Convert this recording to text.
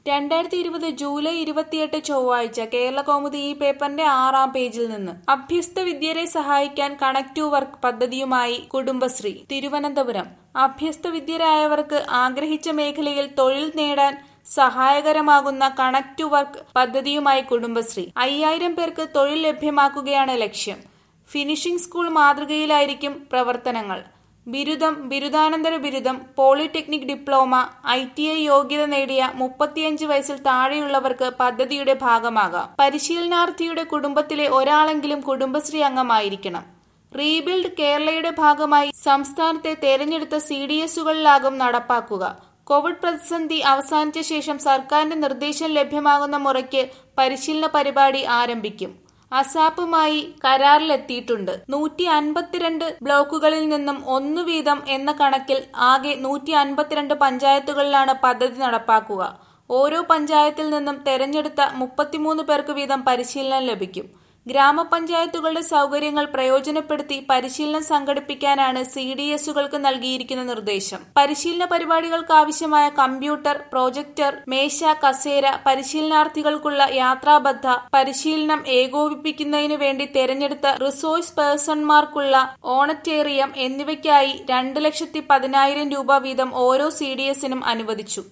രണ്ടായിരത്തി ഇരുപത് ജൂലൈ ഇരുപത്തിയെട്ട് ചൊവ്വാഴ്ച കേരള കൗമുദി ഈ പേപ്പറിന്റെ ആറാം പേജിൽ നിന്ന് അഭ്യസ്ത വിദ്യരെ സഹായിക്കാൻ കണക്റ്റു വർക്ക് പദ്ധതിയുമായി കുടുംബശ്രീ തിരുവനന്തപുരം അഭ്യസ്ത വിദ്യരായവർക്ക് ആഗ്രഹിച്ച മേഖലയിൽ തൊഴിൽ നേടാൻ സഹായകരമാകുന്ന കണക്റ്റു വർക്ക് പദ്ധതിയുമായി കുടുംബശ്രീ അയ്യായിരം പേർക്ക് തൊഴിൽ ലഭ്യമാക്കുകയാണ് ലക്ഷ്യം ഫിനിഷിംഗ് സ്കൂൾ മാതൃകയിലായിരിക്കും പ്രവർത്തനങ്ങൾ ബിരുദം ബിരുദാനന്തര ബിരുദം polytechnic diploma I T I യോഗ്യത നേടിയ മുപ്പത്തിയഞ്ച് വയസ്സിൽ താഴെയുള്ളവർക്ക് പദ്ധതിയുടെ ഭാഗമാകാം പരിശീലനാർത്ഥിയുടെ കുടുംബത്തിലെ ഒരാളെങ്കിലും കുടുംബശ്രീ അംഗമായിരിക്കണം റീബിൽഡ് കേരളയുടെ ഭാഗമായി സംസ്ഥാനത്തെ തെരഞ്ഞെടുത്ത സി ഡി എസുകളിലാകും നടപ്പാക്കുക കോവിഡ് പ്രതിസന്ധി അവസാനിച്ച ശേഷം സർക്കാരിന്റെ നിർദ്ദേശം ലഭ്യമാകുന്ന മുറയ്ക്ക് പരിശീലന പരിപാടി ആരംഭിക്കും അസാപ്പുമായി കരാറിലെത്തിയിട്ടുണ്ട് നൂറ്റി അൻപത്തിരണ്ട് ബ്ലോക്കുകളിൽ നിന്നും ഒന്നു വീതം എന്ന കണക്കിൽ ആകെ നൂറ്റി അൻപത്തിരണ്ട് പഞ്ചായത്തുകളിലാണ് പദ്ധതി നടപ്പാക്കുക ഓരോ പഞ്ചായത്തിൽ നിന്നും തെരഞ്ഞെടുത്ത മുപ്പത്തിമൂന്ന് പേർക്ക് വീതം പരിശീലനം ലഭിക്കും ഗ്രാമപഞ്ചായത്തുകളുടെ സൗകര്യങ്ങൾ പ്രയോജനപ്പെടുത്തി പരിശീലനം സംഘടിപ്പിക്കാനാണ് സി ഡി എസുകൾക്ക് നൽകിയിരിക്കുന്ന നിർദ്ദേശം പരിശീലന പരിപാടികൾക്ക് ആവശ്യമായ കമ്പ്യൂട്ടർ പ്രോജക്ടർ മേശ കസേര പരിശീലനാർത്ഥികൾക്കുള്ള യാത്രാബദ്ധ പരിശീലനം ഏകോപിപ്പിക്കുന്നതിനു വേണ്ടി തെരഞ്ഞെടുത്ത റിസോഴ്സ് പേഴ്സൺമാർക്കുള്ള ഓണറ്റേറിയം എന്നിവയ്ക്കായി രണ്ട് ലക്ഷത്തി പതിനായിരം രൂപ വീതം ഓരോ സി ഡി എസിനും അനുവദിച്ചു